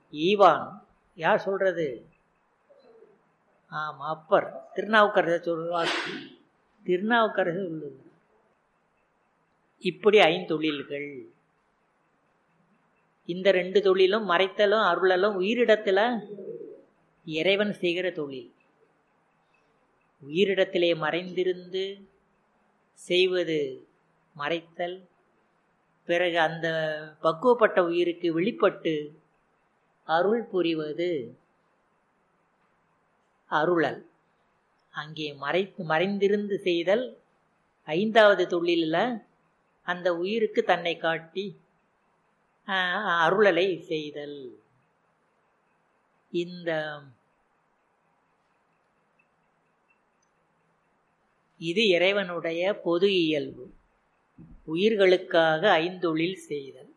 Evan யார் சொல்றது ஆமாம் அப்பர் திருநாவுக்கரசர் சொல்வார் திருநாவுக்கரசர் உள்ளது இப்படி ஐந்தொழில்கள் இந்த ரெண்டு தொழிலும் மறைத்தலும் அருளலும் உயிரிடத்துல இறைவன் செய்கிற தொழில் உயிரிடத்திலே மறைந்திருந்து செய்வது மறைத்தல் பிறகு அந்த பக்குவப்பட்ட உயிருக்கு வெளிப்பட்டு அருள் புரிவது அருளல் அங்கே மறை மறைந்திருந்து செய்தல் ஐந்தாவது தொழிலில் அந்த உயிருக்கு தன்னை காட்டி அருளலை செய்தல் இந்த இது இறைவனுடைய பொது இயல்பு உயிர்களுக்காக ஐந்தொழில் செய்தல்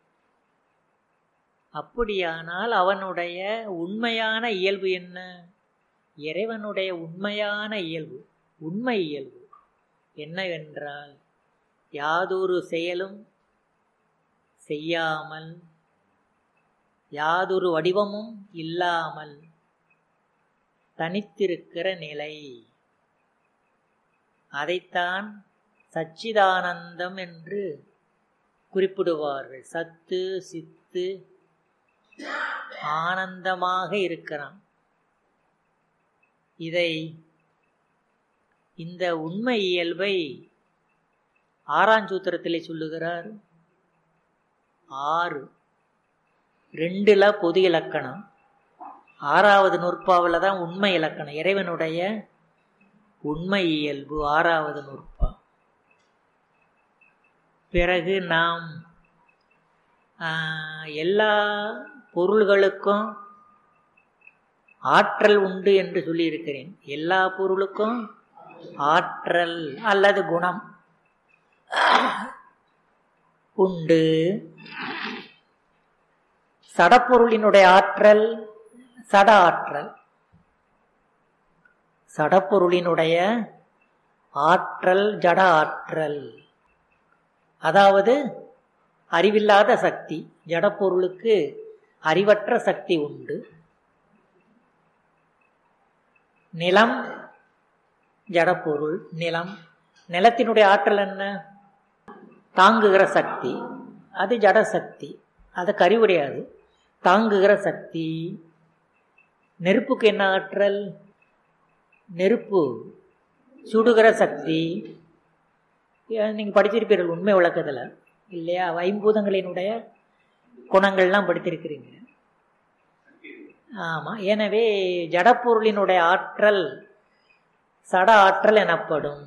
அப்படியானால் அவனுடைய உண்மையான இயல்பு என்ன இறைவனுடைய உண்மையான இயல்பு உண்மை இயல்பு என்னவென்றால் யாதொரு செயலும் செய்யாமல் யாதொரு வடிவமும் இல்லாமல் தனித்திருக்கிற நிலை அதைத்தான் சச்சிதானந்தம் என்று குறிப்பிடுவார்கள் சத்து சித்து ஆனந்தமாக இருக்கிறான் இதை இந்த உண்மை இயல்பை ஆறாஞ்சூத்திரத்திலே சொல்லுகிறார் ஆறு ரெண்டுல பொது இலக்கணம் ஆறாவது நூற்பாவில் தான் உண்மை இலக்கணம் இறைவனுடைய உண்மை இயல்பு ஆறாவது நூற்பா பிறகு நாம் எல்லா பொருள்களுக்கும் ஆற்றல் உண்டு என்று சொல்லியிருக்கிறேன் எல்லா பொருளுக்கும் ஆற்றல் அல்லது குணம் உண்டு சடப்பொருளினுடைய ஆற்றல் சட ஆற்றல் சடப்பொருளினுடைய ஆற்றல் ஜட ஆற்றல் அதாவது அறிவில்லாத சக்தி ஜடப்பொருளுக்கு அறிவற்ற சக்தி உண்டு நிலம் ஜடப்பொருள் நிலம் நிலத்தினுடைய ஆற்றல் என்ன தாங்குகிற சக்தி அது ஜட சக்தி அது கறிவுடையாது தாங்குகிற சக்தி நெருப்புக்கு என்ன ஆற்றல் நெருப்பு சுடுகிற சக்தி நீங்கள் படிச்சிருப்பீர்கள் உண்மை விளக்கத்தில் இல்லையா ஐம்பூதங்களினுடைய குணங்கள்லாம் படித்திருக்கிறீங்க ஆமாம் எனவே ஜடப்பொருளினுடைய ஆற்றல் சட ஆற்றல் எனப்படும்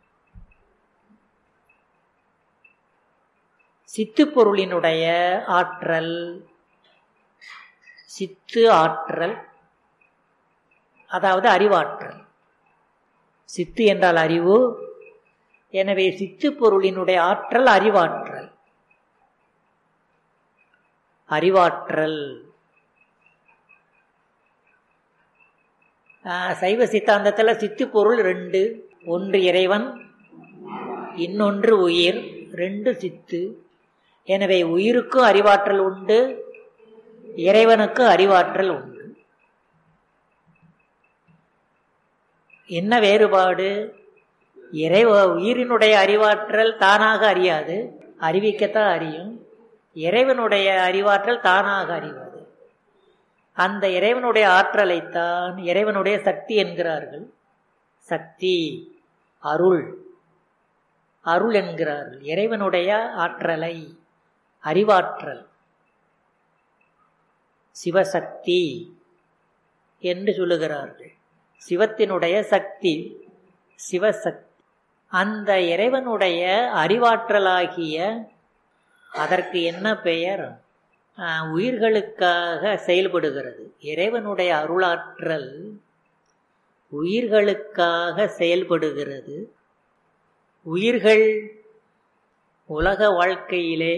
சித்து பொருளினுடைய ஆற்றல் சித்து ஆற்றல் அதாவது அறிவாற்றல் சித்து என்றால் அறிவு எனவே சித்து பொருளினுடைய ஆற்றல் அறிவாற்றல் அறிவாற்றல் சைவ சித்தாந்தத்தில் சித்து பொருள் ரெண்டு ஒன்று இறைவன் இன்னொன்று உயிர் ரெண்டு சித்து எனவே உயிருக்கும் அறிவாற்றல் உண்டு இறைவனுக்கும் அறிவாற்றல் உண்டு என்ன வேறுபாடு இறைவ உயிரினுடைய அறிவாற்றல் தானாக அறியாது அறிவிக்கத்தான் அறியும் இறைவனுடைய அறிவாற்றல் தானாக அறிவது அந்த இறைவனுடைய ஆற்றலைத்தான் இறைவனுடைய சக்தி என்கிறார்கள் சக்தி அருள் அருள் என்கிறார்கள் இறைவனுடைய ஆற்றலை அறிவாற்றல் சிவசக்தி என்று சொல்லுகிறார்கள் சிவத்தினுடைய சக்தி சிவசக்தி அந்த இறைவனுடைய அறிவாற்றலாகிய அதற்கு என்ன பெயர் உயிர்களுக்காக செயல்படுகிறது இறைவனுடைய அருளாற்றல் உயிர்களுக்காக செயல்படுகிறது உயிர்கள் உலக வாழ்க்கையிலே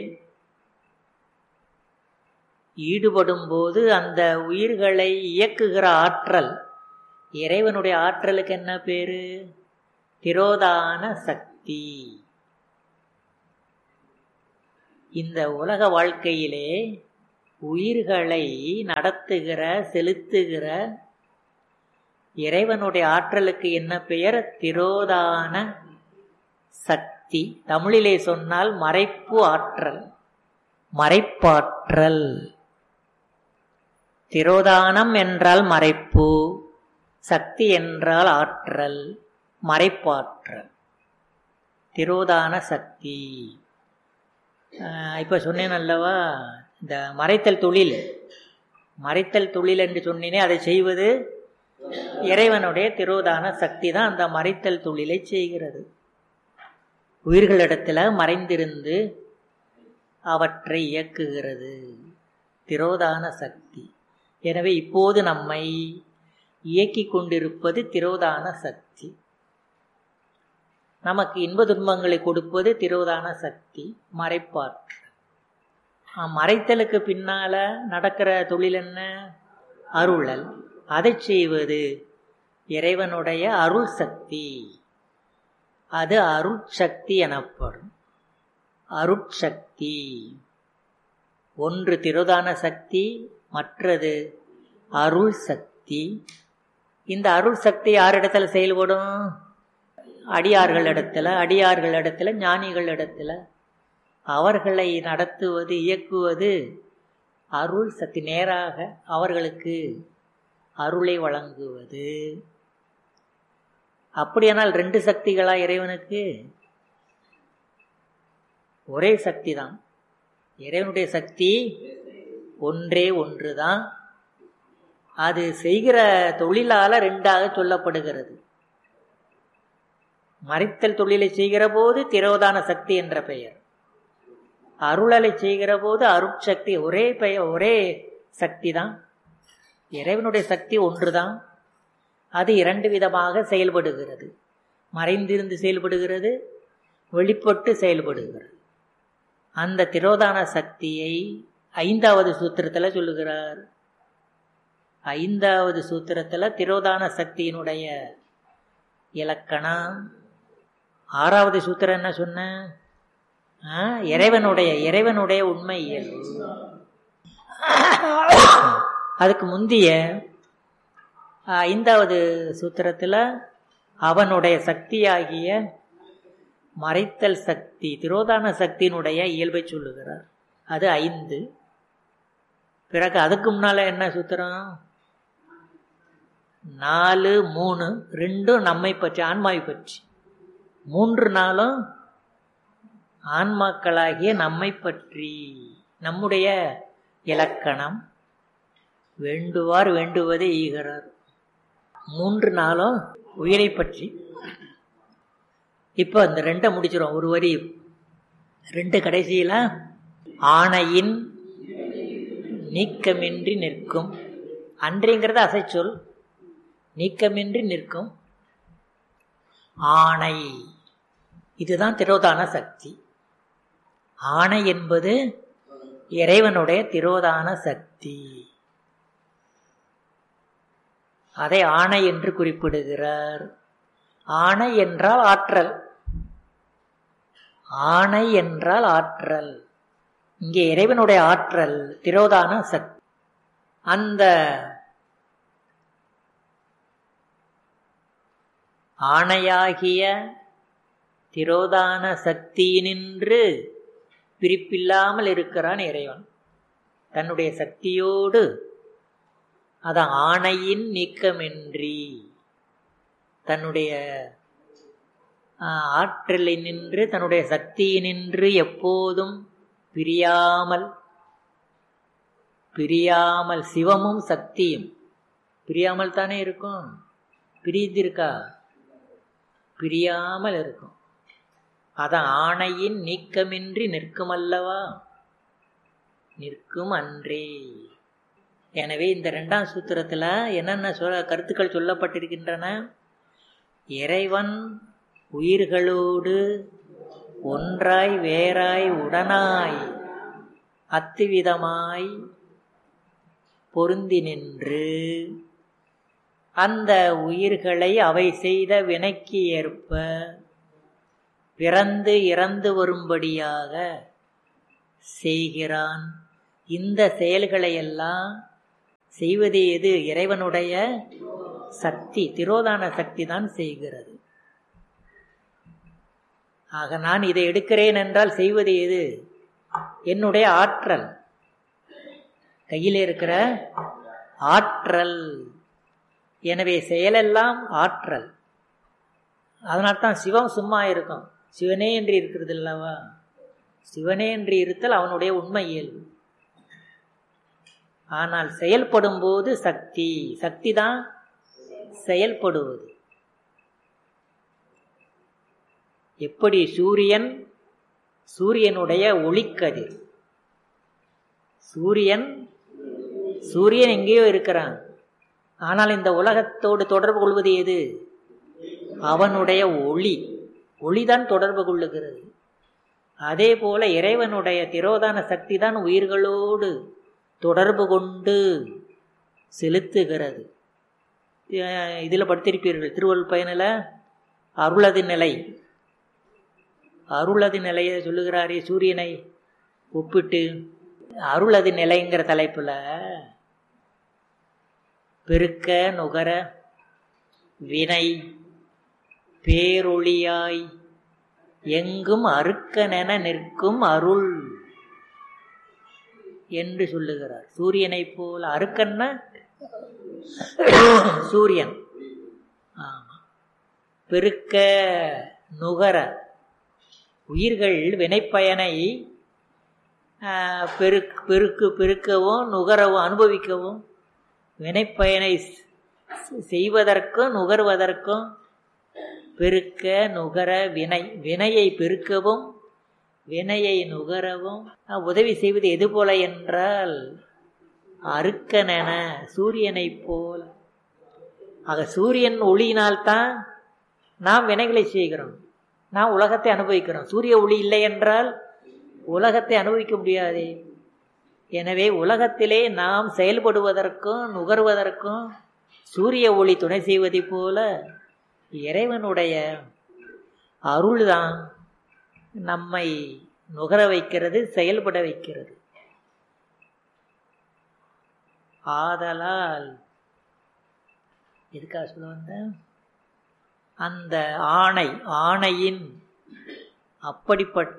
ஈடுபடும் போது அந்த உயிர்களை இயக்குகிற ஆற்றல் இறைவனுடைய ஆற்றலுக்கு என்ன பேரு திரோதான சக்தி இந்த உலக வாழ்க்கையிலே உயிர்களை நடத்துகிற செலுத்துகிற இறைவனுடைய ஆற்றலுக்கு என்ன பெயர் திரோதான சக்தி தமிழிலே சொன்னால் மறைப்பு ஆற்றல் மறைப்பாற்றல் திரோதானம் என்றால் மறைப்பு சக்தி என்றால் ஆற்றல் மறைப்பாற்றல் திரோதான சக்தி இப்போ சொன்னேன் அல்லவா இந்த மறைத்தல் தொழில் மறைத்தல் தொழில் என்று சொன்னேனே அதை செய்வது இறைவனுடைய திரோதான சக்தி தான் அந்த மறைத்தல் தொழிலை செய்கிறது உயிர்களிடத்தில் மறைந்திருந்து அவற்றை இயக்குகிறது திரோதான சக்தி எனவே இப்போது நம்மை இயக்கி கொண்டிருப்பது திரோதான சக்தி நமக்கு இன்ப துன்பங்களை கொடுப்பது திரோதான சக்தி மறைப்பாற்று மறைத்தலுக்கு பின்னால நடக்கிற தொழில் என்ன அருளல் அதை செய்வது இறைவனுடைய அருள் சக்தி அது அருட்சக்தி எனப்படும் அருட்சக்தி ஒன்று திரோதான சக்தி மற்றது அருள் சக்தி இந்த அருள் சக்தி யாரிடத்துல செயல்படும் அடியார்கள் இடத்துல அடியார்கள் இடத்துல ஞானிகள் இடத்துல அவர்களை நடத்துவது இயக்குவது அருள் சக்தி நேராக அவர்களுக்கு அருளை வழங்குவது அப்படியானால் ரெண்டு சக்திகளா இறைவனுக்கு ஒரே சக்தி தான் இறைவனுடைய சக்தி ஒன்றே ஒன்று தான் அது செய்கிற தொழிலால ரெண்டாக சொல்லப்படுகிறது மறைத்தல் தொழிலை செய்கிற போது திரோதான சக்தி என்ற பெயர் அருளலை செய்கிற போது அருட்சக்தி ஒரே பெயர் ஒரே சக்தி தான் இறைவனுடைய சக்தி ஒன்றுதான் அது இரண்டு விதமாக செயல்படுகிறது மறைந்திருந்து செயல்படுகிறது வெளிப்பட்டு செயல்படுகிறது அந்த திரோதான சக்தியை ஐந்தாவது சூத்திரத்தில் சொல்லுகிறார் ஐந்தாவது சூத்திரத்தில் திரோதான சக்தியினுடைய இலக்கணம் ஆறாவது சூத்திரம் என்ன சொன்ன இறைவனுடைய இறைவனுடைய உண்மை இயல்பு அதுக்கு முந்திய ஐந்தாவது சூத்திரத்தில் அவனுடைய சக்தியாகிய மறைத்தல் சக்தி திரோதான சக்தியினுடைய இயல்பை சொல்லுகிறார் அது ஐந்து பிறகு அதுக்கு முன்னால என்ன சூத்திரம் நாலு மூணு ரெண்டும் நம்மை பற்றி ஆன்மாவை பற்றி மூன்று நாளும் ஆன்மாக்களாகிய நம்மை பற்றி நம்முடைய இலக்கணம் வேண்டுவார் வேண்டுவதை ஈகிறார் மூன்று நாளும் உயிரை பற்றி இப்போ அந்த ரெண்டை முடிச்சிடும் ஒரு வரி ரெண்டு கடைசியில் ஆணையின் நீக்கமின்றி நிற்கும் அன்றிங்கிறது அசைச்சொல் நீக்கமின்றி நிற்கும் ஆணை இதுதான் திரோதான சக்தி ஆணை என்பது இறைவனுடைய திரோதான சக்தி அதை ஆணை என்று குறிப்பிடுகிறார் ஆணை என்றால் ஆற்றல் ஆணை என்றால் ஆற்றல் இங்கே இறைவனுடைய ஆற்றல் திரோதான சக்தி அந்த ஆணையாகிய திரோதான சக்தியினின்று பிரிப்பில்லாமல் இருக்கிறான் இறைவன் தன்னுடைய சக்தியோடு அதான் ஆணையின் நீக்கமின்றி தன்னுடைய ஆற்றலை நின்று தன்னுடைய சக்தியினின்று எப்போதும் பிரியாமல் பிரியாமல் சிவமும் சக்தியும் பிரியாமல் தானே இருக்கும் பிரிந்திருக்கா பிரியாமல் இருக்கும் அதான் ஆணையின் நீக்கமின்றி நிற்கும் அல்லவா நிற்கும் அன்றே எனவே இந்த ரெண்டாம் சூத்திரத்தில் என்னென்ன சொல்ல கருத்துக்கள் சொல்லப்பட்டிருக்கின்றன இறைவன் உயிர்களோடு ஒன்றாய் வேறாய் உடனாய் அத்துவிதமாய் பொருந்தி நின்று அந்த உயிர்களை அவை செய்த வினைக்கு ஏற்ப பிறந்து இறந்து வரும்படியாக செய்கிறான் இந்த செயல்களை எல்லாம் செய்வது எது இறைவனுடைய சக்தி திரோதான சக்தி தான் செய்கிறது ஆக நான் இதை எடுக்கிறேன் என்றால் செய்வது எது என்னுடைய ஆற்றல் கையில் இருக்கிற ஆற்றல் எனவே செயலெல்லாம் ஆற்றல் அதனால்தான் சிவம் சும்மா இருக்கும் சிவனே என்று இருக்கிறது அல்லவா சிவனே என்று இருத்தல் அவனுடைய உண்மை இயல்பு ஆனால் செயல்படும் போது சக்தி சக்தி தான் செயல்படுவது எப்படி சூரியன் சூரியனுடைய ஒளிக்கதிர் சூரியன் சூரியன் எங்கேயோ இருக்கிறான் ஆனால் இந்த உலகத்தோடு தொடர்பு கொள்வது எது அவனுடைய ஒளி ஒளிதான் தொடர்பு கொள்ளுகிறது அதே போல இறைவனுடைய திரோதான சக்தி தான் உயிர்களோடு தொடர்பு கொண்டு செலுத்துகிறது இதில் படுத்திருப்பீர்கள் திருவள்ளுவர் பயனில் அருளது நிலை அருளது நிலையை சொல்லுகிறாரே சூரியனை ஒப்பிட்டு அருளது நிலைங்கிற தலைப்பில் பெருக்க நுகர வினை பேரொளியாய் எங்கும் அறுக்கனென நிற்கும் அருள் என்று சொல்லுகிறார் சூரியனை போல் அறுக்கன்னா சூரியன் ஆமா பெருக்க நுகர உயிர்கள் வினைப்பயனை பெருக்கு பெருக்கு பெருக்கவும் நுகரவும் அனுபவிக்கவும் வினைப்பயனை செய்வதற்கும் நுகர்வதற்கும் பெருக்க நுகர வினை வினையை பெருக்கவும் வினையை நுகரவும் உதவி செய்வது எது போல என்றால் அருக்கனென சூரியனைப் போல ஆக சூரியன் ஒளியினால்தான் நாம் வினைகளை செய்கிறோம் நாம் உலகத்தை அனுபவிக்கிறோம் சூரிய ஒளி இல்லை என்றால் உலகத்தை அனுபவிக்க முடியாது எனவே உலகத்திலே நாம் செயல்படுவதற்கும் நுகர்வதற்கும் சூரிய ஒளி துணை செய்வதை போல இறைவனுடைய அருள்தான் நம்மை நுகர வைக்கிறது செயல்பட வைக்கிறது ஆதலால் எதுக்காக சொல்ல வந்த அந்த ஆணை ஆணையின் அப்படிப்பட்ட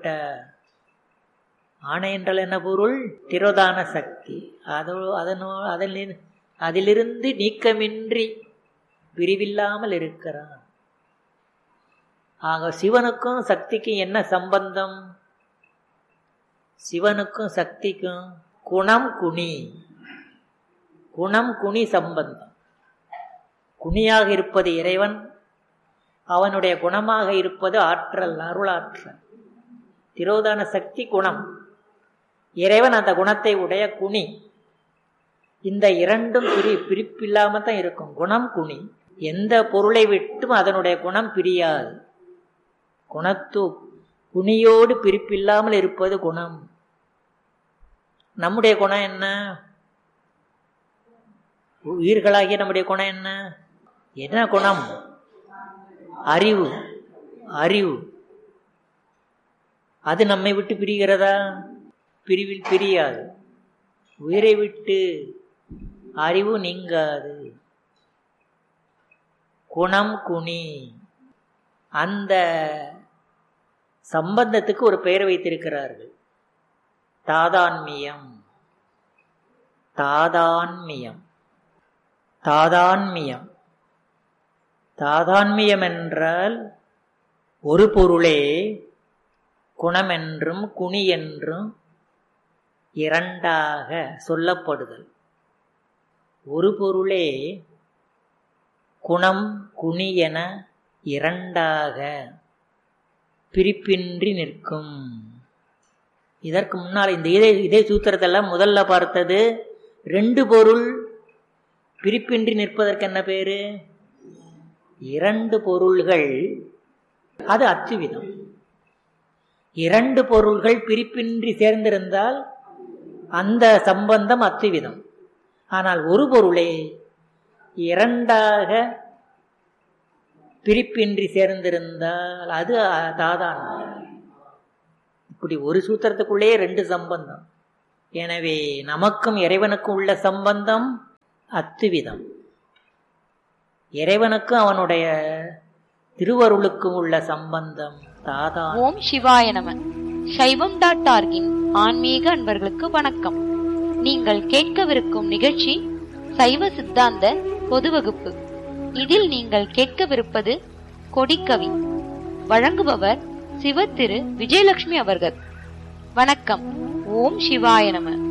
ஆணை என்றால் என்ன பொருள் திரோதான சக்தி அதோ அதனோ அதில் அதிலிருந்து நீக்கமின்றி பிரிவில்லாமல் இருக்கிறான் ஆக சிவனுக்கும் சக்திக்கும் என்ன சம்பந்தம் சிவனுக்கும் சக்திக்கும் குணம் குணி குணம் குணி சம்பந்தம் குணியாக இருப்பது இறைவன் அவனுடைய குணமாக இருப்பது ஆற்றல் அருளாற்றல் திரோதான சக்தி குணம் இறைவன் அந்த குணத்தை உடைய குணி இந்த இரண்டும் பிரி பிரிப்பில்லாம தான் இருக்கும் குணம் குணி எந்த பொருளை விட்டும் அதனுடைய குணம் பிரியாது குணத்து குணியோடு பிரிப்பில்லாமல் இருப்பது குணம் நம்முடைய குணம் என்ன உயிர்களாகிய நம்முடைய குணம் என்ன என்ன குணம் அறிவு அறிவு அது நம்மை விட்டு பிரிகிறதா பிரிவில் பிரியாது உயிரை விட்டு அறிவு நீங்காது குணம் குனி அந்த சம்பந்தத்துக்கு ஒரு பெயர் வைத்திருக்கிறார்கள் தாதான்மியம் தாதான்மியம் தாதான்மியம் தாதான்மியம் என்றால் ஒரு பொருளே குணமென்றும் குனி என்றும் இரண்டாக சொல்லப்படுதல் ஒரு பொருளே குணம் குனி என இரண்டாக பிரிப்பின்றி நிற்கும் இதற்கு முன்னால் இந்த இதே இதே சூத்திரத்தெல்லாம் முதல்ல பார்த்தது ரெண்டு பொருள் பிரிப்பின்றி நிற்பதற்கு என்ன பேரு இரண்டு பொருள்கள் அது அச்சுவிதம் இரண்டு பொருள்கள் பிரிப்பின்றி சேர்ந்திருந்தால் அந்த சம்பந்தம் அத்துவிதம் ஆனால் ஒரு பொருளே இரண்டாக பிரிப்பின்றி சேர்ந்திருந்தால் அது தாதான் இப்படி ஒரு சூத்திரத்துக்குள்ளேயே ரெண்டு சம்பந்தம் எனவே நமக்கும் இறைவனுக்கும் உள்ள சம்பந்தம் அத்துவிதம் இறைவனுக்கும் அவனுடைய திருவருளுக்கும் உள்ள சம்பந்தம் தாதா ஓம் சிவாய நம சைவம் டாட் ஆர்கின் ஆன்மீக அன்பர்களுக்கு வணக்கம் நீங்கள் கேட்கவிருக்கும் நிகழ்ச்சி சைவ சித்தாந்த பொது வகுப்பு இதில் நீங்கள் கேட்கவிருப்பது கொடிக்கவி வழங்குபவர் சிவ திரு விஜயலட்சுமி அவர்கள் வணக்கம் ஓம் சிவாய நம